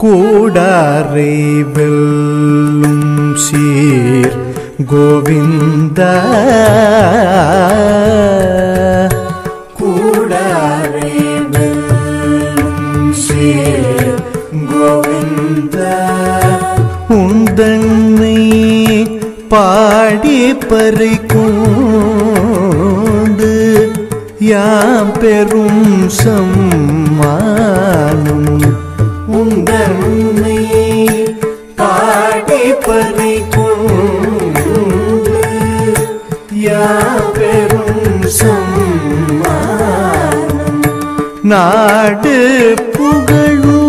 கூடாரை வெல்லும் சீர் கோவிந்த கூடாரை வெல்லும் சீர் கோவிந்த உந்தன்னை பாடி பறிக்கொண்டு யாம் பெரும் சம்மானம் உந்தன்னை பாடி பறிக்கொண்டு யாம் பெரும் சம்மானம் நாடு புகழும்